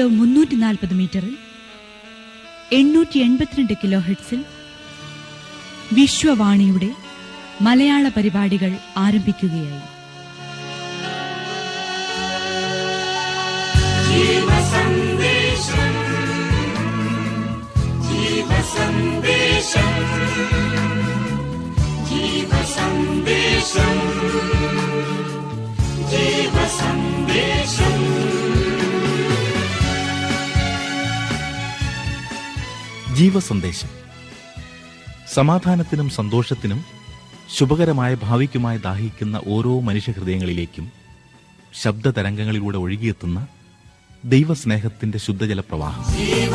kilo മുന്നൂറ്റി നാൽപ്പത് മീറ്ററിൽ എണ്ണൂറ്റി എൺപത്തിരണ്ട് കിലോ ഹെഡ്സിൽ വിശ്വവാണിയുടെ മലയാള പരിപാടികൾ ആരംഭിക്കുകയായി ജീവസന്ദേശം സമാധാനത്തിനും സന്തോഷത്തിനും ശുഭകരമായ ഭാവിക്കുമായി ദാഹിക്കുന്ന ഓരോ മനുഷ്യഹൃദയങ്ങളിലേക്കും ശബ്ദതരംഗങ്ങളിലൂടെ ഒഴുകിയെത്തുന്ന ദൈവസ്നേഹത്തിന്റെ ശുദ്ധജല പ്രവാഹം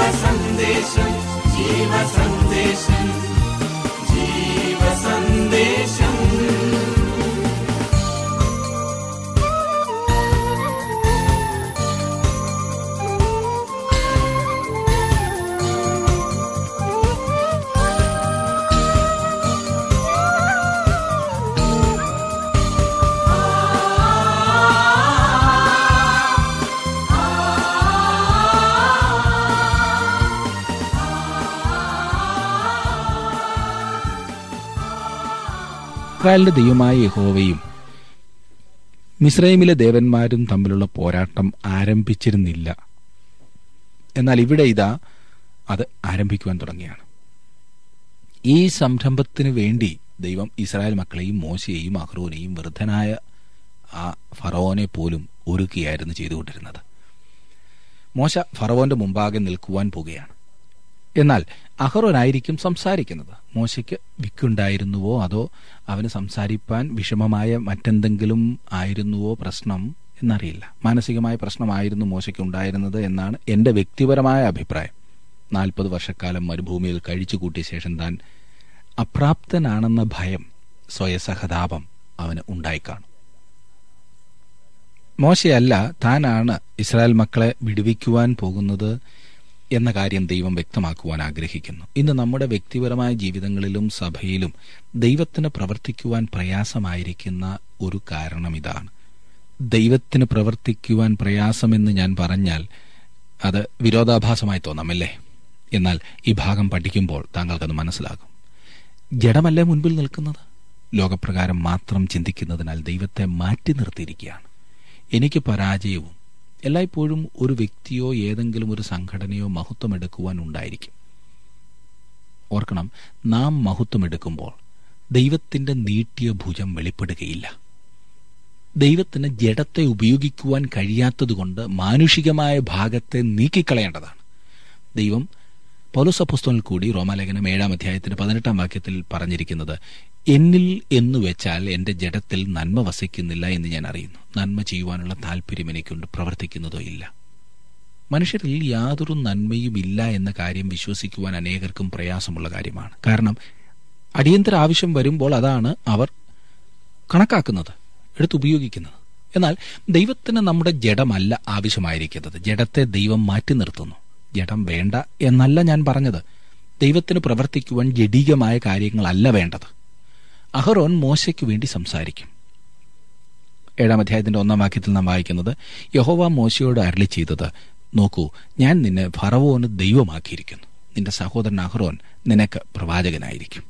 ഇസ്രായേലിന്റെ ദൈവമായ യഹോവയും മിസ്രൈമിലെ ദേവന്മാരും തമ്മിലുള്ള പോരാട്ടം ആരംഭിച്ചിരുന്നില്ല എന്നാൽ ഇവിടെ ഇതാ അത് ആരംഭിക്കുവാൻ തുടങ്ങിയാണ് ഈ സംരംഭത്തിനു വേണ്ടി ദൈവം ഇസ്രായേൽ മക്കളെയും മോശയെയും അഹ്റോനെയും വൃദ്ധനായ ആ ഫറവോനെ പോലും ഒരുക്കിയായിരുന്നു ചെയ്തുകൊണ്ടിരുന്നത് മോശ ഫറവോന്റെ മുമ്പാകെ നിൽക്കുവാൻ പോകുകയാണ് എന്നാൽ അഹറോനായിരിക്കും സംസാരിക്കുന്നത് മോശയ്ക്ക് വിക്കുണ്ടായിരുന്നുവോ അതോ അവന് സംസാരിപ്പാൻ വിഷമമായ മറ്റെന്തെങ്കിലും ആയിരുന്നുവോ പ്രശ്നം എന്നറിയില്ല മാനസികമായ പ്രശ്നമായിരുന്നു മോശയ്ക്ക് ഉണ്ടായിരുന്നത് എന്നാണ് എന്റെ വ്യക്തിപരമായ അഭിപ്രായം നാൽപ്പത് വർഷക്കാലം മരുഭൂമിയിൽ കഴിച്ചു കൂട്ടിയ ശേഷം താൻ അപ്രാപ്തനാണെന്ന ഭയം സ്വയസഹതാപം അവന് ഉണ്ടായിക്കാണും മോശയല്ല താനാണ് ഇസ്രായേൽ മക്കളെ വിടുവിക്കുവാൻ പോകുന്നത് എന്ന കാര്യം ദൈവം വ്യക്തമാക്കുവാൻ ആഗ്രഹിക്കുന്നു ഇന്ന് നമ്മുടെ വ്യക്തിപരമായ ജീവിതങ്ങളിലും സഭയിലും ദൈവത്തിന് പ്രവർത്തിക്കുവാൻ പ്രയാസമായിരിക്കുന്ന ഒരു കാരണം ഇതാണ് ദൈവത്തിന് പ്രവർത്തിക്കുവാൻ പ്രയാസമെന്ന് ഞാൻ പറഞ്ഞാൽ അത് വിരോധാഭാസമായി തോന്നാമല്ലേ എന്നാൽ ഈ ഭാഗം പഠിക്കുമ്പോൾ താങ്കൾക്കത് മനസ്സിലാകും ജഡമല്ലേ മുൻപിൽ നിൽക്കുന്നത് ലോകപ്രകാരം മാത്രം ചിന്തിക്കുന്നതിനാൽ ദൈവത്തെ മാറ്റി നിർത്തിയിരിക്കുകയാണ് എനിക്ക് പരാജയവും എല്ലായ്പ്പോഴും ഒരു വ്യക്തിയോ ഏതെങ്കിലും ഒരു സംഘടനയോ മഹത്വമെടുക്കുവാൻ ഉണ്ടായിരിക്കും ഓർക്കണം നാം മഹത്വമെടുക്കുമ്പോൾ ദൈവത്തിന്റെ നീട്ടിയ ഭുജം വെളിപ്പെടുകയില്ല ദൈവത്തിന് ജഡത്തെ ഉപയോഗിക്കുവാൻ കഴിയാത്തതുകൊണ്ട് മാനുഷികമായ ഭാഗത്തെ നീക്കിക്കളയേണ്ടതാണ് ദൈവം പൗലോസപ്പുസ്തകനിൽ കൂടി റോമാലേഖനം ഏഴാം അധ്യായത്തിന്റെ പതിനെട്ടാം വാക്യത്തിൽ പറഞ്ഞിരിക്കുന്നത് എന്നിൽ എന്നു വെച്ചാൽ എന്റെ ജഡത്തിൽ നന്മ വസിക്കുന്നില്ല എന്ന് ഞാൻ അറിയുന്നു നന്മ ചെയ്യുവാനുള്ള താല്പര്യം എനിക്കുണ്ട് പ്രവർത്തിക്കുന്നതോ ഇല്ല മനുഷ്യരിൽ യാതൊരു നന്മയും ഇല്ല എന്ന കാര്യം വിശ്വസിക്കുവാൻ അനേകർക്കും പ്രയാസമുള്ള കാര്യമാണ് കാരണം അടിയന്തര ആവശ്യം വരുമ്പോൾ അതാണ് അവർ കണക്കാക്കുന്നത് എടുത്തുപയോഗിക്കുന്നത് എന്നാൽ ദൈവത്തിന് നമ്മുടെ ജഡമല്ല ആവശ്യമായിരിക്കുന്നത് ജഡത്തെ ദൈവം മാറ്റി നിർത്തുന്നു ജഡം വേണ്ട എന്നല്ല ഞാൻ പറഞ്ഞത് ദൈവത്തിന് പ്രവർത്തിക്കുവാൻ ജഡികമായ കാര്യങ്ങളല്ല വേണ്ടത് അഹറോൻ മോശയ്ക്ക് വേണ്ടി സംസാരിക്കും ഏഴാം അധ്യായത്തിന്റെ ഒന്നാം വാക്യത്തിൽ നാം വായിക്കുന്നത് യഹോവ മോശയോട് അരളി ചെയ്തത് നോക്കൂ ഞാൻ നിന്നെ ഫറവോന് ദൈവമാക്കിയിരിക്കുന്നു നിന്റെ സഹോദരൻ അഹ്റോൻ നിനക്ക് പ്രവാചകനായിരിക്കും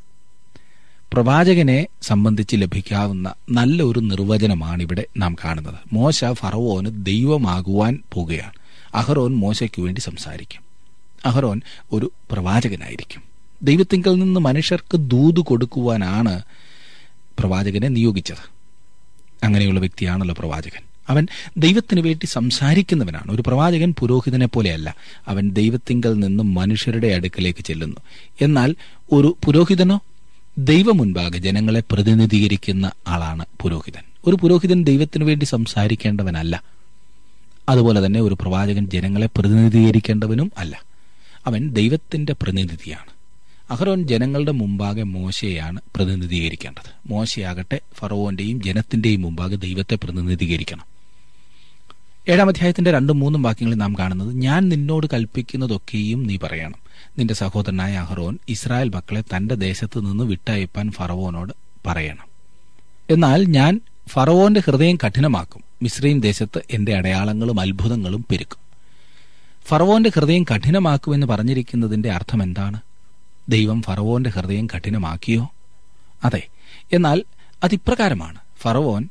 പ്രവാചകനെ സംബന്ധിച്ച് ലഭിക്കാവുന്ന നല്ല ഒരു നിർവചനമാണ് ഇവിടെ നാം കാണുന്നത് മോശ ഫറവോന് ദൈവമാകുവാൻ പോകുകയാണ് അഹറോൻ മോശയ്ക്ക് വേണ്ടി സംസാരിക്കും അഹറോൻ ഒരു പ്രവാചകനായിരിക്കും ദൈവത്തിങ്കൽ നിന്ന് മനുഷ്യർക്ക് ദൂത് കൊടുക്കുവാനാണ് പ്രവാചകനെ നിയോഗിച്ചത് അങ്ങനെയുള്ള വ്യക്തിയാണല്ലോ പ്രവാചകൻ അവൻ ദൈവത്തിന് വേണ്ടി സംസാരിക്കുന്നവനാണ് ഒരു പ്രവാചകൻ പുരോഹിതനെ പോലെയല്ല അവൻ ദൈവത്തിങ്കൽ നിന്നും മനുഷ്യരുടെ അടുക്കലേക്ക് ചെല്ലുന്നു എന്നാൽ ഒരു പുരോഹിതനോ ദൈവം മുൻപാകെ ജനങ്ങളെ പ്രതിനിധീകരിക്കുന്ന ആളാണ് പുരോഹിതൻ ഒരു പുരോഹിതൻ ദൈവത്തിനു വേണ്ടി സംസാരിക്കേണ്ടവനല്ല അതുപോലെ തന്നെ ഒരു പ്രവാചകൻ ജനങ്ങളെ പ്രതിനിധീകരിക്കേണ്ടവനും അല്ല അവൻ ദൈവത്തിന്റെ പ്രതിനിധിയാണ് അഹ്റോൻ ജനങ്ങളുടെ മുമ്പാകെ മോശയെയാണ് പ്രതിനിധീകരിക്കേണ്ടത് മോശയാകട്ടെ ഫറവോന്റെയും ജനത്തിന്റെയും മുമ്പാകെ ദൈവത്തെ പ്രതിനിധീകരിക്കണം ഏഴാം അധ്യായത്തിന്റെ രണ്ടും മൂന്നും വാക്യങ്ങളിൽ നാം കാണുന്നത് ഞാൻ നിന്നോട് കൽപ്പിക്കുന്നതൊക്കെയും നീ പറയണം നിന്റെ സഹോദരനായ അഹ്റോൻ ഇസ്രായേൽ മക്കളെ തന്റെ ദേശത്ത് നിന്ന് വിട്ടയപ്പാൻ ഫറവോനോട് പറയണം എന്നാൽ ഞാൻ ഫറവോന്റെ ഹൃദയം കഠിനമാക്കും മിശ്രീം ദേശത്ത് എന്റെ അടയാളങ്ങളും അത്ഭുതങ്ങളും പെരുക്കും ഫറവോന്റെ ഹൃദയം കഠിനമാക്കുമെന്ന് പറഞ്ഞിരിക്കുന്നതിന്റെ അർത്ഥം എന്താണ് ദൈവം ഫറവോന്റെ ഹൃദയം കഠിനമാക്കിയോ അതെ എന്നാൽ അതിപ്രകാരമാണ് ഫറവോൻ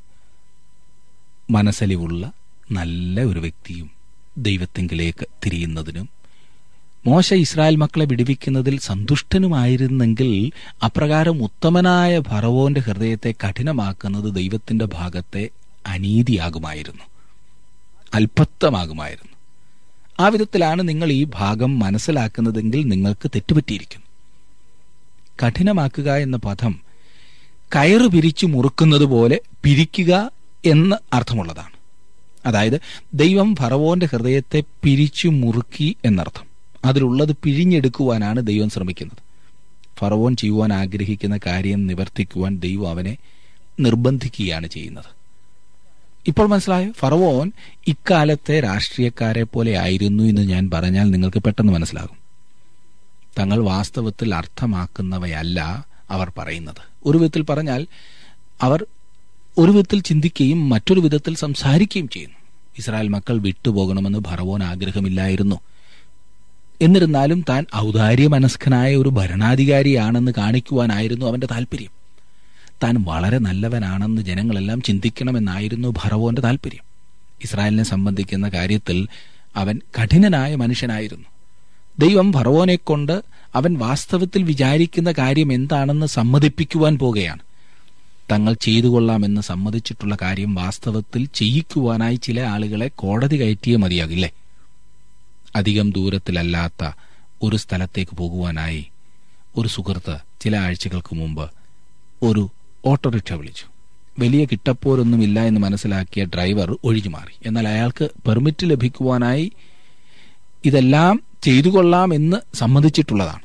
മനസ്സലിവുള്ള നല്ല ഒരു വ്യക്തിയും ദൈവത്തെങ്കിലേക്ക് തിരിയുന്നതിനും മോശ ഇസ്രായേൽ മക്കളെ വിടുവിക്കുന്നതിൽ സന്തുഷ്ടനുമായിരുന്നെങ്കിൽ അപ്രകാരം ഉത്തമനായ ഫറവോന്റെ ഹൃദയത്തെ കഠിനമാക്കുന്നത് ദൈവത്തിന്റെ ഭാഗത്തെ അനീതിയാകുമായിരുന്നു അല്പത്വമാകുമായിരുന്നു ആ വിധത്തിലാണ് നിങ്ങൾ ഈ ഭാഗം മനസ്സിലാക്കുന്നതെങ്കിൽ നിങ്ങൾക്ക് തെറ്റുപറ്റിയിരിക്കുന്നു കഠിനമാക്കുക എന്ന പദം കയറ് പിരിച്ചു മുറുക്കുന്നത് പോലെ പിരിക്കുക എന്ന് അർത്ഥമുള്ളതാണ് അതായത് ദൈവം ഫറവോന്റെ ഹൃദയത്തെ പിരിച്ചു മുറുക്കി എന്നർത്ഥം അതിലുള്ളത് പിഴിഞ്ഞെടുക്കുവാനാണ് ദൈവം ശ്രമിക്കുന്നത് ഫറവോൻ ചെയ്യുവാൻ ആഗ്രഹിക്കുന്ന കാര്യം നിവർത്തിക്കുവാൻ ദൈവം അവനെ നിർബന്ധിക്കുകയാണ് ചെയ്യുന്നത് ഇപ്പോൾ മനസ്സിലായോ ഫറവോൻ ഇക്കാലത്തെ രാഷ്ട്രീയക്കാരെ പോലെ ആയിരുന്നു എന്ന് ഞാൻ പറഞ്ഞാൽ നിങ്ങൾക്ക് പെട്ടെന്ന് മനസ്സിലാകും തങ്ങൾ വാസ്തവത്തിൽ അർത്ഥമാക്കുന്നവയല്ല അവർ പറയുന്നത് ഒരു വിധത്തിൽ പറഞ്ഞാൽ അവർ ഒരു വിധത്തിൽ ചിന്തിക്കുകയും മറ്റൊരു വിധത്തിൽ സംസാരിക്കുകയും ചെയ്യുന്നു ഇസ്രായേൽ മക്കൾ വിട്ടുപോകണമെന്ന് ഭറവോൻ ആഗ്രഹമില്ലായിരുന്നു എന്നിരുന്നാലും താൻ ഔദാര്യ മനസ്കനായ ഒരു ഭരണാധികാരിയാണെന്ന് കാണിക്കുവാനായിരുന്നു അവന്റെ താല്പര്യം താൻ വളരെ നല്ലവനാണെന്ന് ജനങ്ങളെല്ലാം ചിന്തിക്കണമെന്നായിരുന്നു ഭറവോന്റെ താല്പര്യം ഇസ്രായേലിനെ സംബന്ധിക്കുന്ന കാര്യത്തിൽ അവൻ കഠിനനായ മനുഷ്യനായിരുന്നു ദൈവം ഭറവോനെ കൊണ്ട് അവൻ വാസ്തവത്തിൽ വിചാരിക്കുന്ന കാര്യം എന്താണെന്ന് സമ്മതിപ്പിക്കുവാൻ പോകുകയാണ് തങ്ങൾ ചെയ്തു കൊള്ളാമെന്ന് സമ്മതിച്ചിട്ടുള്ള കാര്യം വാസ്തവത്തിൽ ചെയ്യിക്കുവാനായി ചില ആളുകളെ കോടതി കയറ്റിയേ മതിയാകില്ലേ അധികം ദൂരത്തിലല്ലാത്ത ഒരു സ്ഥലത്തേക്ക് പോകുവാനായി ഒരു സുഹൃത്ത് ചില ആഴ്ചകൾക്ക് മുമ്പ് ഒരു ഓട്ടോറിക്ഷ വിളിച്ചു വലിയ കിട്ടപ്പോരൊന്നുമില്ല എന്ന് മനസ്സിലാക്കിയ ഡ്രൈവർ ഒഴിഞ്ഞു മാറി എന്നാൽ അയാൾക്ക് പെർമിറ്റ് ലഭിക്കുവാനായി ഇതെല്ലാം ചെയ്തു കൊള്ളാമെന്ന് സമ്മതിച്ചിട്ടുള്ളതാണ്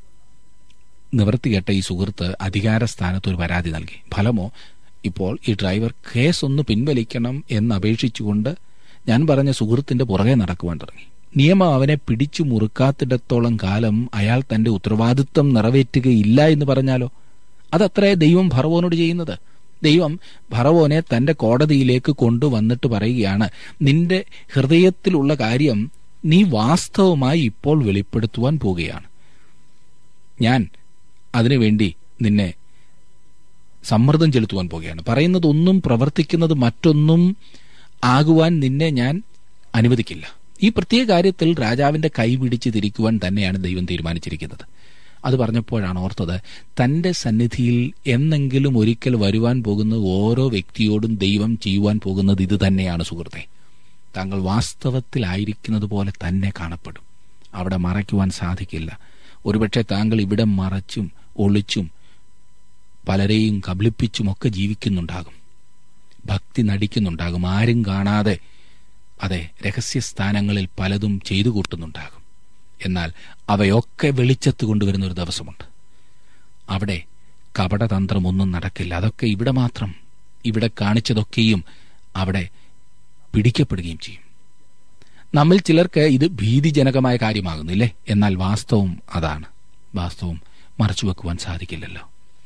നിവർത്തി കേട്ട ഈ സുഹൃത്ത് അധികാര സ്ഥാനത്ത് ഒരു പരാതി നൽകി ഫലമോ ഇപ്പോൾ ഈ ഡ്രൈവർ കേസ് ഒന്ന് പിൻവലിക്കണം എന്ന് അപേക്ഷിച്ചുകൊണ്ട് ഞാൻ പറഞ്ഞ സുഹൃത്തിന്റെ പുറകെ നടക്കുവാൻ തുടങ്ങി നിയമം അവനെ പിടിച്ചു മുറുക്കാത്തിടത്തോളം കാലം അയാൾ തന്റെ ഉത്തരവാദിത്വം നിറവേറ്റുകയില്ല എന്ന് പറഞ്ഞാലോ അതത്രേ ദൈവം ഭറവോനോട് ചെയ്യുന്നത് ദൈവം ഭറവോനെ തന്റെ കോടതിയിലേക്ക് കൊണ്ടുവന്നിട്ട് പറയുകയാണ് നിന്റെ ഹൃദയത്തിലുള്ള കാര്യം നീ വാസ്തവമായി ഇപ്പോൾ വെളിപ്പെടുത്തുവാൻ പോവുകയാണ് ഞാൻ അതിനുവേണ്ടി നിന്നെ സമ്മർദ്ദം ചെലുത്തുവാൻ പോകുകയാണ് പറയുന്നത് ഒന്നും പ്രവർത്തിക്കുന്നത് മറ്റൊന്നും ആകുവാൻ നിന്നെ ഞാൻ അനുവദിക്കില്ല ഈ പ്രത്യേക കാര്യത്തിൽ രാജാവിന്റെ കൈ പിടിച്ച് തിരിക്കുവാൻ തന്നെയാണ് ദൈവം തീരുമാനിച്ചിരിക്കുന്നത് അത് പറഞ്ഞപ്പോഴാണ് ഓർത്തത് തന്റെ സന്നിധിയിൽ എന്നെങ്കിലും ഒരിക്കൽ വരുവാൻ പോകുന്ന ഓരോ വ്യക്തിയോടും ദൈവം ചെയ്യുവാൻ പോകുന്നത് ഇത് തന്നെയാണ് സുഹൃത്തെ താങ്കൾ വാസ്തവത്തിലായിരിക്കുന്നത് പോലെ തന്നെ കാണപ്പെടും അവിടെ മറയ്ക്കുവാൻ സാധിക്കില്ല ഒരുപക്ഷെ താങ്കൾ ഇവിടെ മറച്ചും ഒളിച്ചും പലരെയും കബളിപ്പിച്ചുമൊക്കെ ജീവിക്കുന്നുണ്ടാകും ഭക്തി നടിക്കുന്നുണ്ടാകും ആരും കാണാതെ അതെ രഹസ്യസ്ഥാനങ്ങളിൽ പലതും ചെയ്തു കൂട്ടുന്നുണ്ടാകും എന്നാൽ അവയൊക്കെ വെളിച്ചത്ത് കൊണ്ടുവരുന്ന ഒരു ദിവസമുണ്ട് അവിടെ കപടതന്ത്രമൊന്നും നടക്കില്ല അതൊക്കെ ഇവിടെ മാത്രം ഇവിടെ കാണിച്ചതൊക്കെയും അവിടെ പിടിക്കപ്പെടുകയും ചെയ്യും നമ്മിൽ ചിലർക്ക് ഇത് ഭീതിജനകമായ കാര്യമാകുന്നില്ലേ എന്നാൽ വാസ്തവം അതാണ് വാസ്തവം മറച്ചുവെക്കുവാൻ സാധിക്കില്ലല്ലോ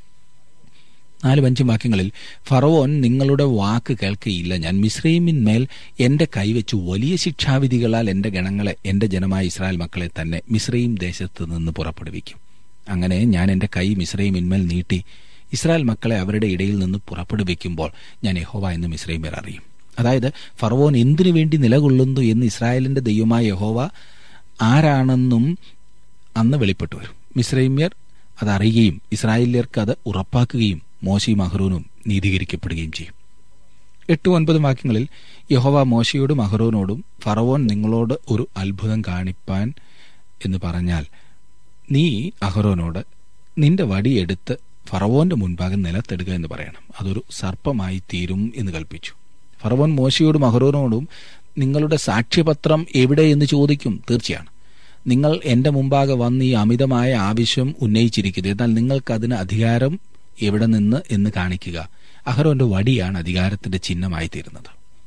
നാലും അഞ്ചും വാക്യങ്ങളിൽ ഫറവോൻ നിങ്ങളുടെ വാക്ക് കേൾക്കയില്ല ഞാൻ മിശ്രൈമിന്മേൽ എന്റെ കൈവച്ചു വലിയ ശിക്ഷാവിധികളാൽ എന്റെ ഗണങ്ങളെ എന്റെ ജനമായ ഇസ്രായേൽ മക്കളെ തന്നെ മിശ്രൈം ദേശത്ത് നിന്ന് പുറപ്പെടുവിക്കും അങ്ങനെ ഞാൻ എന്റെ കൈ മിശ്രൈമിന്മേൽ നീട്ടി ഇസ്രായേൽ മക്കളെ അവരുടെ ഇടയിൽ നിന്ന് പുറപ്പെടുവിക്കുമ്പോൾ ഞാൻ യഹോവ എന്ന് മിശ്രൈമേർ അറിയും അതായത് ഫറവോൻ എന്തിനു വേണ്ടി നിലകൊള്ളുന്നു എന്ന് ഇസ്രായേലിന്റെ ദൈവമായ യഹോവ ആരാണെന്നും അന്ന് വെളിപ്പെട്ടു വരും മിശ്രൈമ്യർ അത് അറിയുകയും ഇസ്രായേലിയർക്ക് അത് ഉറപ്പാക്കുകയും മോശയും അഹ്റോനും നീതീകരിക്കപ്പെടുകയും ചെയ്യും എട്ട് ഒൻപത് വാക്യങ്ങളിൽ യഹോവ മോശയോടും അഹ്റോനോടും ഫറവോൻ നിങ്ങളോട് ഒരു അത്ഭുതം കാണിപ്പാൻ എന്ന് പറഞ്ഞാൽ നീ അഹ്റോനോട് നിന്റെ വടിയെടുത്ത് ഫറവോന്റെ മുൻപാകെ നിലത്തിടുക എന്ന് പറയണം അതൊരു സർപ്പമായി തീരും എന്ന് കൽപ്പിച്ചു ഫറവോൻ മോശയോടും അഹ്റോനോടും നിങ്ങളുടെ സാക്ഷ്യപത്രം എവിടെ എന്ന് ചോദിക്കും തീർച്ചയാണ് നിങ്ങൾ എന്റെ മുമ്പാകെ വന്ന് ഈ അമിതമായ ആവശ്യം ഉന്നയിച്ചിരിക്കുന്നത് എന്നാൽ നിങ്ങൾക്ക് അതിന് അധികാരം എവിടെ നിന്ന് എന്ന് കാണിക്കുക അഹരോന്റെ വടിയാണ് അധികാരത്തിന്റെ ചിഹ്നമായി തീരുന്നത്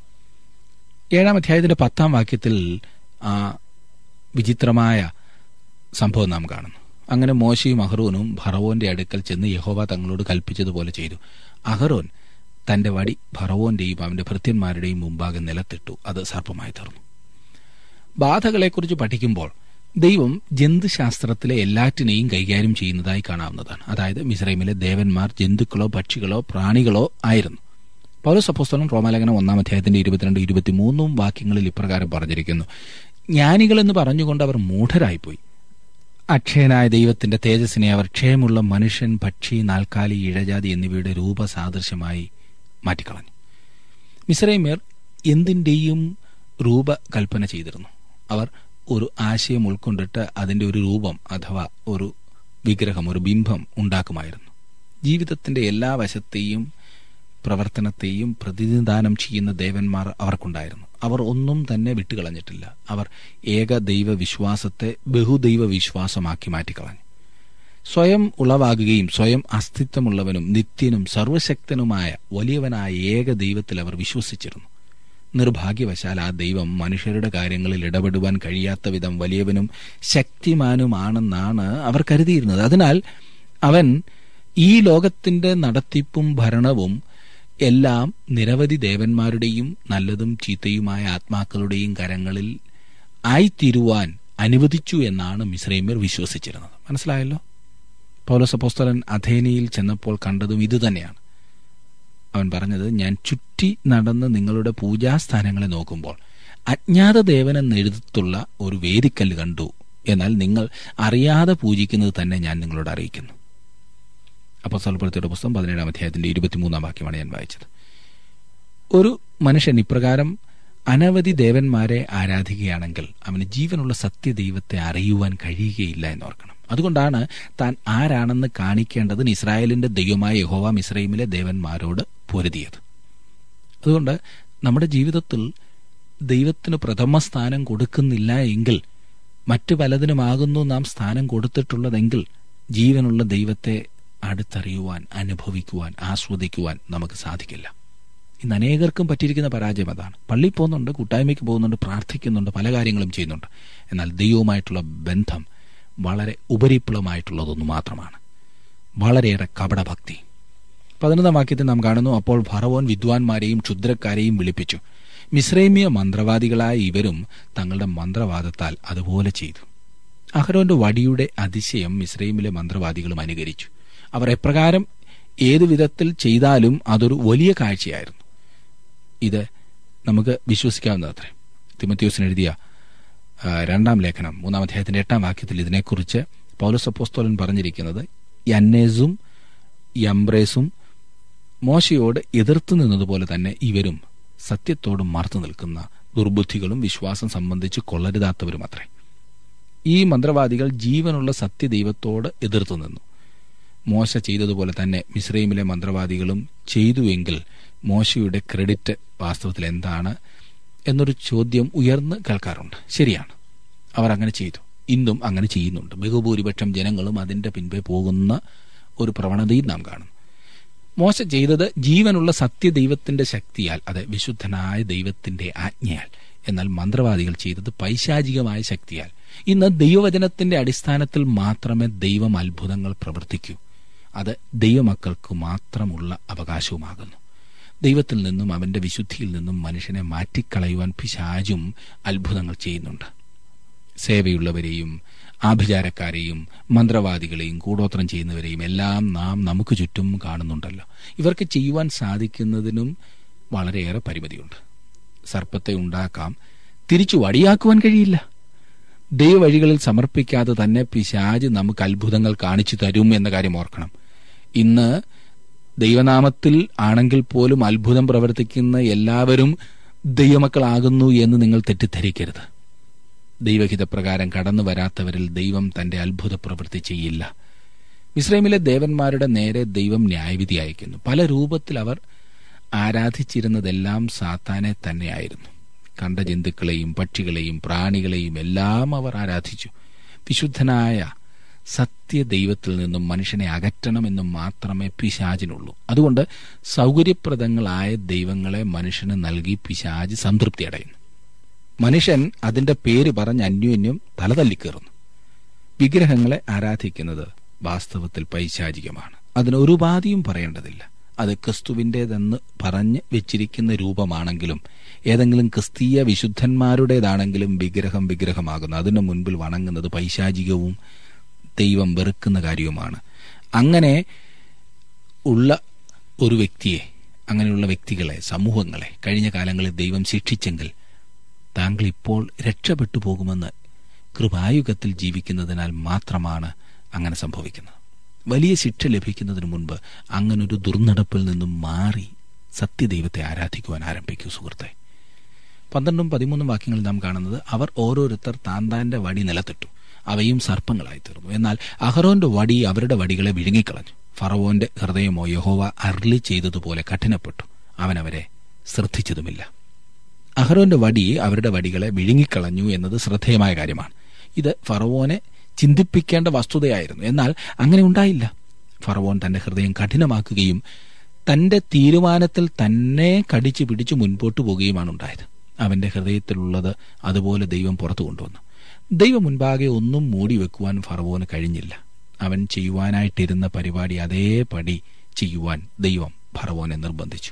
ഏഴാം അധ്യായത്തിന്റെ പത്താം വാക്യത്തിൽ ആ വിചിത്രമായ സംഭവം നാം കാണുന്നു അങ്ങനെ മോശയും അഹ്റോനും ഭറവോന്റെ അടുക്കൽ ചെന്ന് യഹോവ തങ്ങളോട് കൽപ്പിച്ചതുപോലെ ചെയ്തു അഹ്റോൻ തന്റെ വടി ഭറവോന്റെയും അവന്റെ ഭൃത്യന്മാരുടെയും മുമ്പാകെ നിലത്തിട്ടു അത് സർപ്പമായി തീർന്നു ബാധകളെക്കുറിച്ച് പഠിക്കുമ്പോൾ ദൈവം ജന്തുശാസ്ത്രത്തിലെ എല്ലാറ്റിനെയും കൈകാര്യം ചെയ്യുന്നതായി കാണാവുന്നതാണ് അതായത് മിസ്രൈമിലെ ദേവന്മാർ ജന്തുക്കളോ പക്ഷികളോ പ്രാണികളോ ആയിരുന്നു പൗലോസ് അപ്പോസ്തലൻ റോമാലേഖനം ഒന്നാം അധ്യായത്തിന്റെ ഇരുപത്തിരണ്ട് ഇരുപത്തിമൂന്നും വാക്യങ്ങളിൽ ഇപ്രകാരം പറഞ്ഞിരിക്കുന്നു ജ്ഞാനികളെന്ന് പറഞ്ഞുകൊണ്ട് അവർ മൂഢരായിപ്പോയി അക്ഷയനായ ദൈവത്തിന്റെ തേജസ്സിനെ അവർ ക്ഷയമുള്ള മനുഷ്യൻ പക്ഷി നാൽക്കാലി ഇഴജാതി എന്നിവയുടെ രൂപസാദൃശ്യമായി മാറ്റിക്കളഞ്ഞു മിസ്രൈമ്യർ എന്തിന്റെയും രൂപകൽപ്പന ചെയ്തിരുന്നു അവർ ഒരു ആശയം ഉൾക്കൊണ്ടിട്ട് അതിന്റെ ഒരു രൂപം അഥവാ ഒരു വിഗ്രഹം ഒരു ബിംബം ഉണ്ടാക്കുമായിരുന്നു ജീവിതത്തിന്റെ എല്ലാ വശത്തെയും പ്രവർത്തനത്തെയും പ്രതിനിധാനം ചെയ്യുന്ന ദേവന്മാർ അവർക്കുണ്ടായിരുന്നു അവർ ഒന്നും തന്നെ വിട്ടുകളഞ്ഞിട്ടില്ല അവർ ഏക ദൈവ വിശ്വാസത്തെ ബഹുദൈവ വിശ്വാസമാക്കി മാറ്റിക്കളഞ്ഞു സ്വയം ഉളവാകുകയും സ്വയം അസ്തിത്വമുള്ളവനും നിത്യനും സർവശക്തനുമായ വലിയവനായ ഏക ദൈവത്തിൽ അവർ വിശ്വസിച്ചിരുന്നു നിർഭാഗ്യവശാൽ ആ ദൈവം മനുഷ്യരുടെ കാര്യങ്ങളിൽ ഇടപെടുവാൻ കഴിയാത്ത വിധം വലിയവനും ശക്തിമാനുമാണെന്നാണ് അവർ കരുതിയിരുന്നത് അതിനാൽ അവൻ ഈ ലോകത്തിന്റെ നടത്തിപ്പും ഭരണവും എല്ലാം നിരവധി ദേവന്മാരുടെയും നല്ലതും ചീത്തയുമായ ആത്മാക്കളുടെയും കരങ്ങളിൽ ആയിത്തീരുവാൻ അനുവദിച്ചു എന്നാണ് മിശ്രൈമ്യർ വിശ്വസിച്ചിരുന്നത് മനസ്സിലായല്ലോ പൗലോസപ്പോസ്തലൻ അഥേനയിൽ ചെന്നപ്പോൾ കണ്ടതും ഇതുതന്നെയാണ് അവൻ പറഞ്ഞത് ഞാൻ ചുറ്റി നടന്ന് നിങ്ങളുടെ പൂജാസ്ഥാനങ്ങളെ നോക്കുമ്പോൾ അജ്ഞാത ദേവനെന്ന് എഴുതത്തുള്ള ഒരു വേദിക്കല്ല് കണ്ടു എന്നാൽ നിങ്ങൾ അറിയാതെ പൂജിക്കുന്നത് തന്നെ ഞാൻ നിങ്ങളോട് അറിയിക്കുന്നു അപ്പോൾ സ്വൽപ്പുറത്തിയുടെ പുസ്തകം പതിനേഴാം അധ്യായത്തിന്റെ ഇരുപത്തിമൂന്നാം വാക്യമാണ് ഞാൻ വായിച്ചത് ഒരു മനുഷ്യൻ ഇപ്രകാരം അനവധി ദേവന്മാരെ ആരാധിക്കുകയാണെങ്കിൽ അവന് ജീവനുള്ള സത്യദൈവത്തെ അറിയുവാൻ കഴിയുകയില്ല എന്നോർക്കണം അതുകൊണ്ടാണ് താൻ ആരാണെന്ന് കാണിക്കേണ്ടതിന് ഇസ്രായേലിന്റെ ദൈവമായ യഹോവ മിസ്രൈമിലെ ദേവന്മാരോട് പൊരുതിയത് അതുകൊണ്ട് നമ്മുടെ ജീവിതത്തിൽ ദൈവത്തിന് പ്രഥമ സ്ഥാനം കൊടുക്കുന്നില്ല എങ്കിൽ മറ്റു പലതിനുമാകുന്നു നാം സ്ഥാനം കൊടുത്തിട്ടുള്ളതെങ്കിൽ ജീവനുള്ള ദൈവത്തെ അടുത്തറിയുവാൻ അനുഭവിക്കുവാൻ ആസ്വദിക്കുവാൻ നമുക്ക് സാധിക്കില്ല ഇന്ന് അനേകർക്കും പറ്റിയിരിക്കുന്ന പരാജയം അതാണ് പള്ളി പോകുന്നുണ്ട് കൂട്ടായ്മയ്ക്ക് പോകുന്നുണ്ട് പ്രാർത്ഥിക്കുന്നുണ്ട് പല കാര്യങ്ങളും ചെയ്യുന്നുണ്ട് എന്നാൽ ദൈവവുമായിട്ടുള്ള ബന്ധം വളരെ ഉപരിപ്ലവമായിട്ടുള്ളതൊന്നു മാത്രമാണ് വളരെയേറെ കപടഭക്തി പതിനൊന്നാം വാക്യത്തിൽ നാം കാണുന്നു അപ്പോൾ ഭറവോൻ വിദ്വാൻമാരെയും ക്ഷുദ്രക്കാരെയും വിളിപ്പിച്ചു മിശ്രൈമിയ മന്ത്രവാദികളായ ഇവരും തങ്ങളുടെ മന്ത്രവാദത്താൽ അതുപോലെ ചെയ്തു അഹരോന്റെ വടിയുടെ അതിശയം മിശ്രൈമിലെ മന്ത്രവാദികളും അനുകരിച്ചു അവർ എപ്രകാരം ഏതു വിധത്തിൽ ചെയ്താലും അതൊരു വലിയ കാഴ്ചയായിരുന്നു ഇത് നമുക്ക് വിശ്വസിക്കാവുന്നതത്രേ തിമത്യോസിന് എഴുതിയ ആ, രണ്ടാം ലേഖനം മൂന്നാം അധ്യായത്തിന്റെ എട്ടാം വാക്യത്തിൽ ഇതിനെക്കുറിച്ച് പൗലോസ് അപ്പോസ്തോലൻ പറഞ്ഞിരിക്കുന്നത് യന്നേസും യംബ്രേസും മോശയോട് എതിർത്തു നിന്നതുപോലെ തന്നെ ഇവരും സത്യത്തോട് മറത്തു നിൽക്കുന്ന ദുർബുദ്ധികളും വിശ്വാസം സംബന്ധിച്ച് കൊള്ളരുതാത്തവരും അത്രേ ഈ മന്ത്രവാദികൾ ജീവനുള്ള സത്യദൈവത്തോട് എതിർത്തു നിന്നു മോശ ചെയ്തതുപോലെ തന്നെ മിസ്രൈമിലെ മന്ത്രവാദികളും ചെയ്തുവെങ്കിൽ മോശയുടെ ക്രെഡിറ്റ് വാസ്തവത്തിൽ എന്താണ് എന്നൊരു ചോദ്യം ഉയർന്ന് കേൾക്കാറുണ്ട് ശരിയാണ് അവർ അങ്ങനെ ചെയ്തു ഇന്നും അങ്ങനെ ചെയ്യുന്നുണ്ട് ബഹുഭൂരിപക്ഷം ജനങ്ങളും അതിന്റെ പിൻപേ പോകുന്ന ഒരു പ്രവണതയും നാം കാണുന്നു മോശ ചെയ്തത് ജീവനുള്ള സത്യദൈവത്തിന്റെ ശക്തിയാൽ അത് വിശുദ്ധനായ ദൈവത്തിന്റെ ആജ്ഞയാൽ എന്നാൽ മന്ത്രവാദികൾ ചെയ്തത് പൈശാചികമായ ശക്തിയാൽ ഇന്ന് ദൈവവചനത്തിന്റെ അടിസ്ഥാനത്തിൽ മാത്രമേ ദൈവം അത്ഭുതങ്ങൾ പ്രവർത്തിക്കൂ അത് ദൈവമക്കൾക്ക് മാത്രമുള്ള അവകാശവുമാകുന്നു ദൈവത്തിൽ നിന്നും അവന്റെ വിശുദ്ധിയിൽ നിന്നും മനുഷ്യനെ മാറ്റിക്കളയുവാൻ പിശാചും അത്ഭുതങ്ങൾ ചെയ്യുന്നുണ്ട് സേവയുള്ളവരെയും ആഭിചാരക്കാരെയും മന്ത്രവാദികളെയും കൂടോത്രം ചെയ്യുന്നവരെയും എല്ലാം നാം നമുക്ക് ചുറ്റും കാണുന്നുണ്ടല്ലോ ഇവർക്ക് ചെയ്യുവാൻ സാധിക്കുന്നതിനും വളരെയേറെ പരിമിതിയുണ്ട് സർപ്പത്തെ ഉണ്ടാക്കാം തിരിച്ചു വടിയാക്കുവാൻ കഴിയില്ല ദൈവവഴികളിൽ സമർപ്പിക്കാതെ തന്നെ പിശാജ് നമുക്ക് അത്ഭുതങ്ങൾ കാണിച്ചു തരും എന്ന കാര്യം ഓർക്കണം ഇന്ന് ദൈവനാമത്തിൽ ആണെങ്കിൽ പോലും അത്ഭുതം പ്രവർത്തിക്കുന്ന എല്ലാവരും ദൈവമക്കളാകുന്നു എന്ന് നിങ്ങൾ തെറ്റിദ്ധരിക്കരുത് ദൈവഹിതപ്രകാരം കടന്നു വരാത്തവരിൽ ദൈവം തന്റെ അത്ഭുത പ്രവൃത്തി ചെയ്യില്ല ഇസ്രൈമിലെ ദേവന്മാരുടെ നേരെ ദൈവം ന്യായവിധി അയക്കുന്നു പല രൂപത്തിൽ അവർ ആരാധിച്ചിരുന്നതെല്ലാം സാത്താനെ തന്നെയായിരുന്നു കണ്ട ജന്തുക്കളെയും പക്ഷികളെയും പ്രാണികളെയും എല്ലാം അവർ ആരാധിച്ചു വിശുദ്ധനായ സത്യദൈവത്തിൽ നിന്നും മനുഷ്യനെ അകറ്റണമെന്നും മാത്രമേ പിശാചിനുള്ളൂ അതുകൊണ്ട് സൗകര്യപ്രദങ്ങളായ ദൈവങ്ങളെ മനുഷ്യന് നൽകി പിശാജ് സംതൃപ്തി അടയുന്നു മനുഷ്യൻ അതിന്റെ പേര് പറഞ്ഞ് അന്യോന്യം തലതല്ലിക്കേറുന്നു വിഗ്രഹങ്ങളെ ആരാധിക്കുന്നത് വാസ്തവത്തിൽ പൈശാചികമാണ് അതിന് ഒരു ഉപാധിയും പറയേണ്ടതില്ല അത് ക്രിസ്തുവിൻ്റെതെന്ന് പറഞ്ഞ് വെച്ചിരിക്കുന്ന രൂപമാണെങ്കിലും ഏതെങ്കിലും ക്രിസ്തീയ വിശുദ്ധന്മാരുടേതാണെങ്കിലും വിഗ്രഹം വിഗ്രഹമാകുന്നു അതിനു മുൻപിൽ വണങ്ങുന്നത് പൈശാചികവും ദൈവം വെറുക്കുന്ന കാര്യവുമാണ് അങ്ങനെ ഉള്ള ഒരു വ്യക്തിയെ അങ്ങനെയുള്ള വ്യക്തികളെ സമൂഹങ്ങളെ കഴിഞ്ഞ കാലങ്ങളിൽ ദൈവം ശിക്ഷിച്ചെങ്കിൽ താങ്കൾ ഇപ്പോൾ രക്ഷപ്പെട്ടു പോകുമെന്ന് കൃപായുഗത്തിൽ ജീവിക്കുന്നതിനാൽ മാത്രമാണ് അങ്ങനെ സംഭവിക്കുന്നത് വലിയ ശിക്ഷ ലഭിക്കുന്നതിന് മുൻപ് അങ്ങനൊരു ദുർനടപ്പിൽ നിന്നും മാറി സത്യദൈവത്തെ ആരാധിക്കുവാൻ ആരംഭിക്കൂ സുഹൃത്തെ പന്ത്രണ്ടും പതിമൂന്നും വാക്യങ്ങളിൽ നാം കാണുന്നത് അവർ ഓരോരുത്തർ താന്താന്റെ വടി നിലത്തിട്ടു അവയും സർപ്പങ്ങളായി തീർന്നു എന്നാൽ അഹറോന്റെ വടി അവരുടെ വടികളെ വിഴുങ്ങിക്കളഞ്ഞു ഫറവോന്റെ ഹൃദയമോ യഹോവ അർലി ചെയ്തതുപോലെ കഠിനപ്പെട്ടു അവൻ അവരെ ശ്രദ്ധിച്ചതുമില്ല അഹറോന്റെ വടി അവരുടെ വടികളെ വിഴുങ്ങിക്കളഞ്ഞു എന്നത് ശ്രദ്ധേയമായ കാര്യമാണ് ഇത് ഫറവോനെ ചിന്തിപ്പിക്കേണ്ട വസ്തുതയായിരുന്നു എന്നാൽ അങ്ങനെ ഉണ്ടായില്ല ഫറവോൻ തന്റെ ഹൃദയം കഠിനമാക്കുകയും തന്റെ തീരുമാനത്തിൽ തന്നെ കടിച്ചു പിടിച്ചു മുൻപോട്ട് പോവുകയുമാണ് ഉണ്ടായത് അവന്റെ ഹൃദയത്തിലുള്ളത് അതുപോലെ ദൈവം പുറത്തു കൊണ്ടുവന്നു ദൈവം മുൻപാകെ ഒന്നും മൂടി വെക്കുവാൻ ഫറവോന് കഴിഞ്ഞില്ല അവൻ ചെയ്യുവാനായിട്ടിരുന്ന പരിപാടി അതേപടി ചെയ്യുവാൻ ദൈവം ഫറവോനെ നിർബന്ധിച്ചു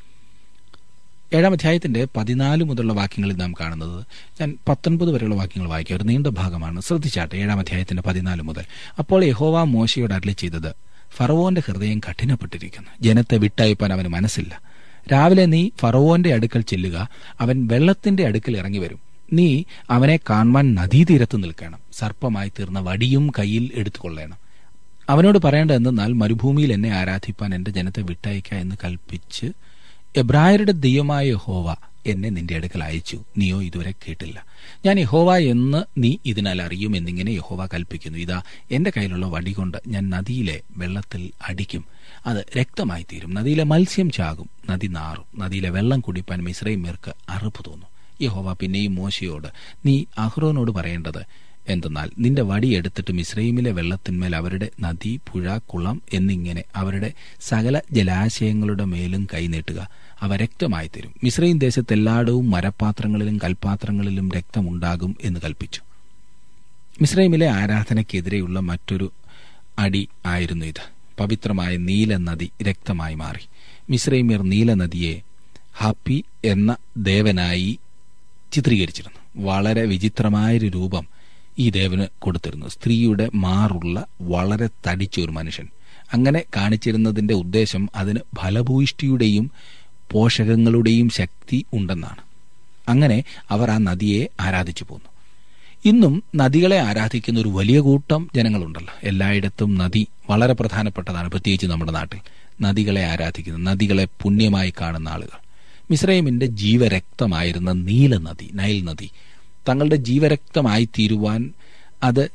ഏഴാം അധ്യായത്തിന്റെ പതിനാല് മുതലുള്ള വാക്യങ്ങളിൽ നാം കാണുന്നത് ഞാൻ പത്തൊൻപത് വരെയുള്ള വാക്യങ്ങൾ വായിക്കാം ഒരു നീണ്ട ഭാഗമാണ് ശ്രദ്ധിച്ചാട്ടെ ഏഴാം അധ്യായത്തിന്റെ പതിനാല് മുതൽ അപ്പോൾ യഹോവ മോശയോട് അരളി ചെയ്തത് ഫറവോന്റെ ഹൃദയം കഠിനപ്പെട്ടിരിക്കുന്നു ജനത്തെ വിട്ടയപ്പാൻ അവന് മനസ്സില്ല രാവിലെ നീ ഫറവോന്റെ അടുക്കൽ ചെല്ലുക അവൻ വെള്ളത്തിന്റെ അടുക്കൽ ഇറങ്ങി വരും നീ അവനെ കാണുവാൻ നദീതീരത്ത് നിൽക്കണം സർപ്പമായി തീർന്ന വടിയും കയ്യിൽ എടുത്തുകൊള്ളണം അവനോട് പറയേണ്ടത് എന്തെന്നാൽ മരുഭൂമിയിൽ എന്നെ ആരാധിപ്പാൻ എന്റെ ജനത്തെ വിട്ടയക്ക എന്ന് കൽപ്പിച്ച് എബ്രായരുടെ ദൈവമായ യഹോവ എന്നെ നിന്റെ അടുക്കൽ അയച്ചു നീയോ ഇതുവരെ കേട്ടില്ല ഞാൻ യഹോവ എന്ന് നീ ഇതിനാൽ അറിയും എന്നിങ്ങനെ യഹോവ കൽപ്പിക്കുന്നു ഇതാ എന്റെ കയ്യിലുള്ള വടി കൊണ്ട് ഞാൻ നദിയിലെ വെള്ളത്തിൽ അടിക്കും അത് രക്തമായി തീരും നദിയിലെ മത്സ്യം ചാകും നദി നാറും നദിയിലെ വെള്ളം കുടിപ്പാൻ മിശ്രൈമേർക്ക് അറുപ്പ് തോന്നും യഹോവ പിന്നെയും മോശയോട് നീ അഹ്റോനോട് പറയേണ്ടത് എന്തെന്നാൽ നിന്റെ വടി എടുത്തിട്ട് മിശ്രൈമിലെ വെള്ളത്തിന്മേൽ അവരുടെ നദി പുഴ കുളം എന്നിങ്ങനെ അവരുടെ സകല ജലാശയങ്ങളുടെ മേലും കൈനീട്ടുക അവ രക്തമായി തരും മിശ്രൈം ദേശത്തെല്ലായിടവും മരപാത്രങ്ങളിലും കൽപാത്രങ്ങളിലും രക്തമുണ്ടാകും എന്ന് കൽപ്പിച്ചു മിശ്രൈമിലെ ആരാധനയ്ക്കെതിരെയുള്ള മറ്റൊരു അടി ആയിരുന്നു ഇത് പവിത്രമായ നീല നദി രക്തമായി മാറി മിശ്രൈമിയർ നീല നദിയെ ഹാപ്പി എന്ന ദേവനായി ചിത്രീകരിച്ചിരുന്നു വളരെ വിചിത്രമായൊരു രൂപം ഈ ദേവന് കൊടുത്തിരുന്നു സ്ത്രീയുടെ മാറുള്ള വളരെ തടിച്ച ഒരു മനുഷ്യൻ അങ്ങനെ കാണിച്ചിരുന്നതിന്റെ ഉദ്ദേശം അതിന് ഫലഭൂയിഷ്ടിയുടെയും പോഷകങ്ങളുടെയും ശക്തി ഉണ്ടെന്നാണ് അങ്ങനെ അവർ ആ നദിയെ ആരാധിച്ചു പോന്നു ഇന്നും നദികളെ ആരാധിക്കുന്ന ഒരു വലിയ കൂട്ടം ജനങ്ങളുണ്ടല്ലോ എല്ലായിടത്തും നദി വളരെ പ്രധാനപ്പെട്ടതാണ് പ്രത്യേകിച്ച് നമ്മുടെ നാട്ടിൽ നദികളെ ആരാധിക്കുന്ന നദികളെ പുണ്യമായി കാണുന്ന ആളുകൾ മിസ്രൈമിന്റെ ജീവരക്തമായിരുന്ന നീല നദി നൈൽ നദി തങ്ങളുടെ ജീവരക്തമായി തീരുവാൻ അത്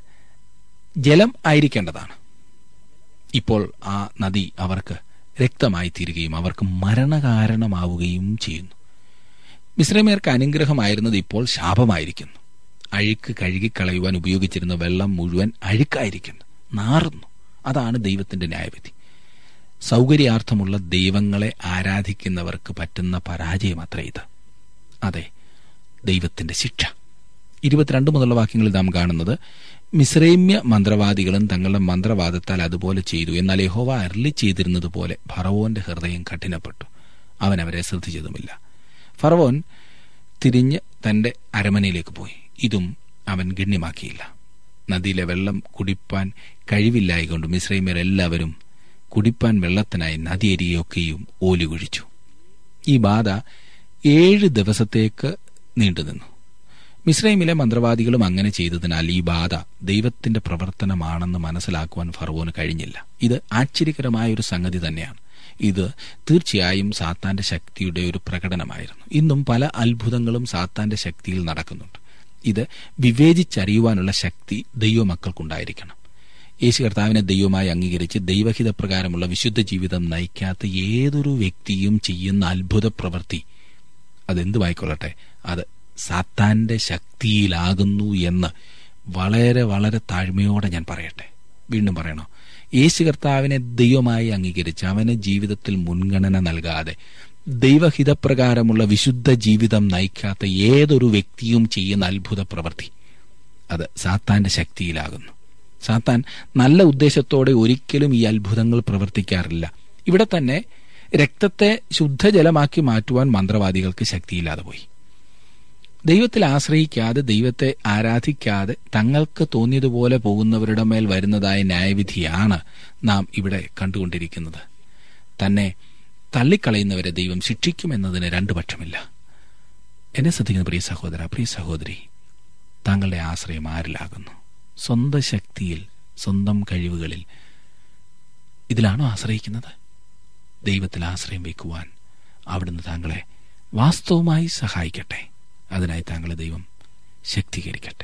ജലം ആയിരിക്കേണ്ടതാണ് ഇപ്പോൾ ആ നദി അവർക്ക് രക്തമായി തീരുകയും അവർക്ക് മരണകാരണമാവുകയും ചെയ്യുന്നു മിശ്രമേർക്ക് അനുഗ്രഹമായിരുന്നത് ഇപ്പോൾ ശാപമായിരിക്കുന്നു അഴുക്ക് കഴുകിക്കളയുവാൻ ഉപയോഗിച്ചിരുന്ന വെള്ളം മുഴുവൻ അഴുക്കായിരിക്കുന്നു നാറുന്നു അതാണ് ദൈവത്തിന്റെ ന്യായവിധി സൗകര്യാർത്ഥമുള്ള ദൈവങ്ങളെ ആരാധിക്കുന്നവർക്ക് പറ്റുന്ന പരാജയം അത്ര ഇത് അതെ ദൈവത്തിന്റെ ശിക്ഷ ഇരുപത്തിരണ്ട് മുതലുള്ള വാക്യങ്ങളിൽ നാം കാണുന്നത് മിശ്രൈമ്യ മന്ത്രവാദികളും തങ്ങളുടെ മന്ത്രവാദത്താൽ അതുപോലെ ചെയ്തു എന്നാൽ യഹോവ അരളി ചെയ്തിരുന്നത് പോലെ ഫറവോന്റെ ഹൃദയം കഠിനപ്പെട്ടു അവൻ അവരെ ശ്രദ്ധിച്ചതുമില്ല ഫറവോൻ തിരിഞ്ഞ് തന്റെ അരമനയിലേക്ക് പോയി ഇതും അവൻ ഗണ്യമാക്കിയില്ല നദിയിലെ വെള്ളം കുടിപ്പാൻ കഴിവില്ലായിക്കൊണ്ട് മിശ്രൈമ്യർ എല്ലാവരും കുടിപ്പാൻ വെള്ളത്തിനായി നദിയരിയൊക്കെയും ഓലുകുഴിച്ചു ഈ ബാധ ഏഴ് ദിവസത്തേക്ക് നീണ്ടുനിന്നു മിശ്രൈമിലെ മന്ത്രവാദികളും അങ്ങനെ ചെയ്തതിനാൽ ഈ ബാധ ദൈവത്തിന്റെ പ്രവർത്തനമാണെന്ന് മനസ്സിലാക്കുവാൻ ഫറവോന് കഴിഞ്ഞില്ല ഇത് ആശ്ചര്യകരമായ ഒരു സംഗതി തന്നെയാണ് ഇത് തീർച്ചയായും സാത്താന്റെ ശക്തിയുടെ ഒരു പ്രകടനമായിരുന്നു ഇന്നും പല അത്ഭുതങ്ങളും സാത്താന്റെ ശക്തിയിൽ നടക്കുന്നുണ്ട് ഇത് വിവേചിച്ചറിയുവാനുള്ള ശക്തി ദൈവമക്കൾക്കുണ്ടായിരിക്കണം യേശു കർത്താവിനെ ദൈവമായി അംഗീകരിച്ച് ദൈവഹിത പ്രകാരമുള്ള വിശുദ്ധ ജീവിതം നയിക്കാത്ത ഏതൊരു വ്യക്തിയും ചെയ്യുന്ന അത്ഭുത പ്രവൃത്തി അതെന്തുമായിക്കൊള്ളട്ടെ അത് സാത്താന്റെ ശക്തിയിലാകുന്നു എന്ന് വളരെ വളരെ താഴ്മയോടെ ഞാൻ പറയട്ടെ വീണ്ടും പറയണോ യേശു കർത്താവിനെ ദൈവമായി അംഗീകരിച്ച് അവന് ജീവിതത്തിൽ മുൻഗണന നൽകാതെ ദൈവഹിതപ്രകാരമുള്ള വിശുദ്ധ ജീവിതം നയിക്കാത്ത ഏതൊരു വ്യക്തിയും ചെയ്യുന്ന അത്ഭുത പ്രവൃത്തി അത് സാത്താന്റെ ശക്തിയിലാകുന്നു സാത്താൻ നല്ല ഉദ്ദേശത്തോടെ ഒരിക്കലും ഈ അത്ഭുതങ്ങൾ പ്രവർത്തിക്കാറില്ല ഇവിടെ തന്നെ രക്തത്തെ ശുദ്ധജലമാക്കി മാറ്റുവാൻ മന്ത്രവാദികൾക്ക് ശക്തിയില്ലാതെ പോയി ദൈവത്തിൽ ആശ്രയിക്കാതെ ദൈവത്തെ ആരാധിക്കാതെ തങ്ങൾക്ക് തോന്നിയതുപോലെ പോകുന്നവരുടെ മേൽ വരുന്നതായ ന്യായവിധിയാണ് നാം ഇവിടെ കണ്ടുകൊണ്ടിരിക്കുന്നത് തന്നെ തള്ളിക്കളയുന്നവരെ ദൈവം ശിക്ഷിക്കുമെന്നതിന് രണ്ടു പക്ഷമില്ല എന്നെ ശ്രദ്ധിക്കുന്ന പ്രിയ സഹോദര പ്രിയ സഹോദരി താങ്കളുടെ ആശ്രയം ആരിലാകുന്നു സ്വന്തം ശക്തിയിൽ സ്വന്തം കഴിവുകളിൽ ഇതിലാണോ ആശ്രയിക്കുന്നത് ദൈവത്തിൽ ആശ്രയം വയ്ക്കുവാൻ അവിടുന്ന് താങ്കളെ വാസ്തവമായി സഹായിക്കട്ടെ അതിനായി താങ്കളെ ദൈവം ശക്തീകരിക്കട്ടെ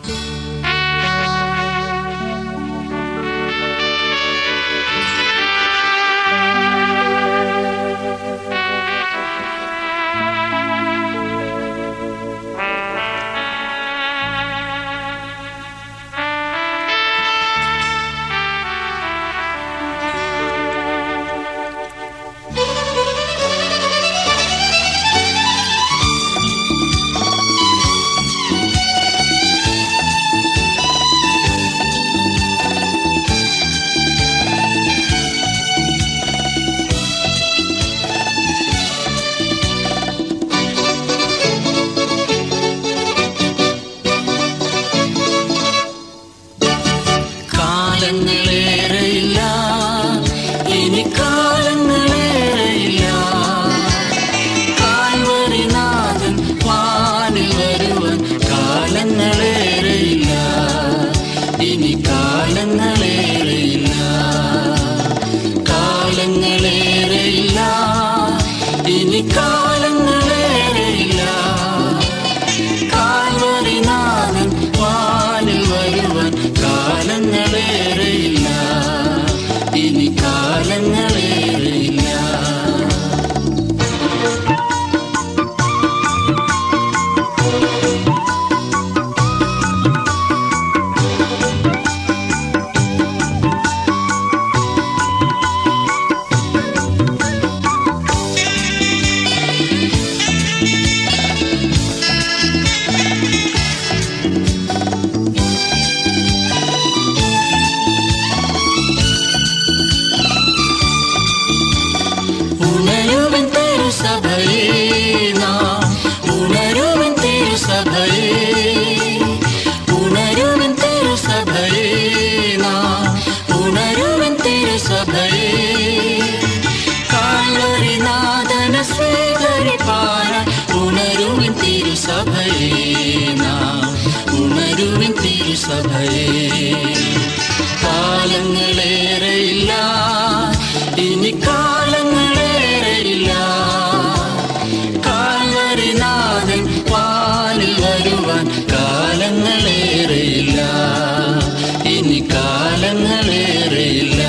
കാലങ്ങളേറെയില്ല ഇനി കാലങ്ങളേറെയില്ല കാൽവരിനാഥൻ വാനിൽ വരുവൻ കാലങ്ങളേറെയില്ല ഇനി കാലങ്ങളേറെയില്ല കാലങ്ങളേറെയില്ല ഇനി കാലങ്ങളേറെയില്ല കാൽവരിനാഥൻ വാനിൽ വരുവൻ കാലങ്ങളേറെയില്ല ഇനി കാലങ്ങളേറെയില്ല ഉണരുവൻ തിരുസഭയേ നാം ഉണരുവൻ തിരുസഭയേ ഉണരുവൻ തിരുസഭയേ നാം ഉണരുവൻ തിരുസഭയേ കാൽവരിനാഥന സ്വീകരിപ്പാന ഉണരുവൻ തിരുസഭയേ നാം ഉണരുവൻ തിരുസഭയേ കാലങ്ങളേറെയില്ല ഇനി കാലങ്ങളേറെയില്ല കാൽവരിനാഥൻ പാലിൽ വരുവാൻ കാലങ്ങളേറെയില്ല ഇനി കാലങ്ങളേറെയില്ല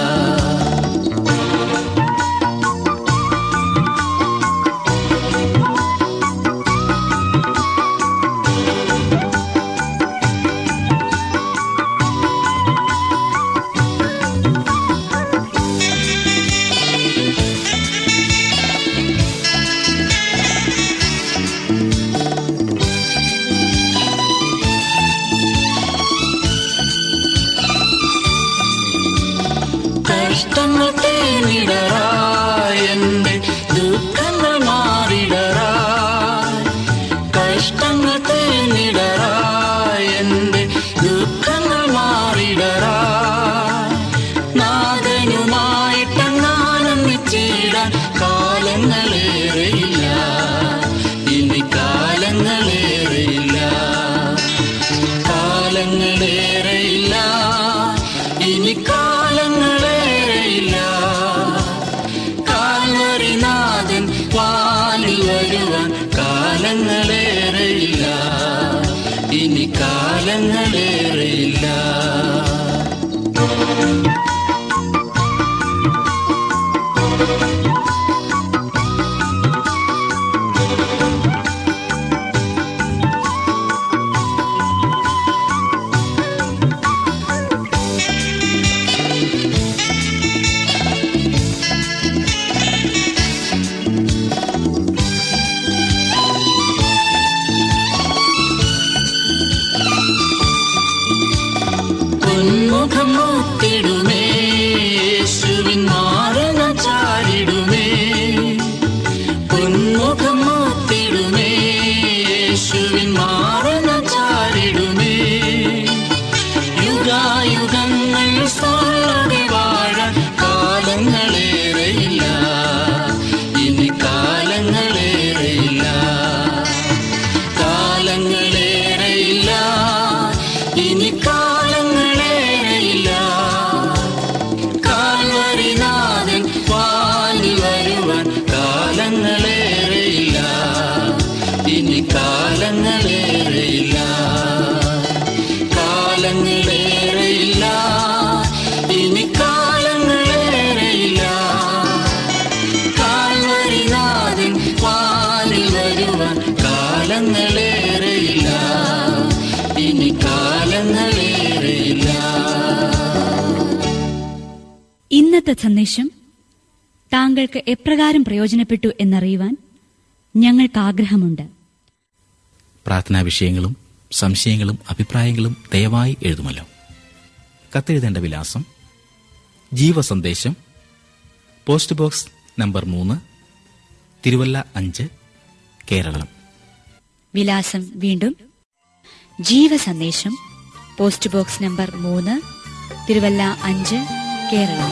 കഷ്ടങ്ങൾ തേനിടറായ എന്റെ ദുഃഖങ്ങൾ മാറിടറായ കഷ്ടങ്ങൾ തേനിടറായ എന്റെ ദുഃഖങ്ങൾ മാറിടറായ നാഥനുമായിട്ടെങ്ങാനൊന്നിച്ചിടാൻ കാലങ്ങളേറെയില്ല ഇനി കാലങ്ങളേറെയില്ല കാലങ്ങളേറെയില്ല ഇനി കാലങ്ങളേറെയില്ല കാൽവരിനാഥൻ വാലിൽ വരുവാൻ കാലങ്ങളേറെയില്ല ഇനി കാലങ്ങളേറെയില്ല ഇന്നത്തെ സന്ദേശം താങ്കൾക്ക് എപ്രകാരം പ്രയോജനപ്പെട്ടു എന്നറിയുവാൻ ഞങ്ങൾക്ക് ആഗ്രഹമുണ്ട് പ്രാർത്ഥനാ വിഷയങ്ങളും സംശയങ്ങളും അഭിപ്രായങ്ങളും ദയവായി എഴുതുമല്ലോ കത്തെഴുതേണ്ട വിലാസം ജീവസന്ദേശം പോസ്റ്റ് ബോക്സ് നമ്പർ മൂന്ന് തിരുവല്ല അഞ്ച് കേരളം വിലാസം വീണ്ടും ജീവസന്ദേശം പോസ്റ്റ് ബോക്സ് നമ്പർ മൂന്ന് തിരുവല്ല അഞ്ച് കേരളം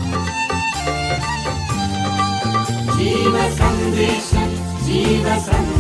ജീവസന്ദേശം ജീവസന്ദേശം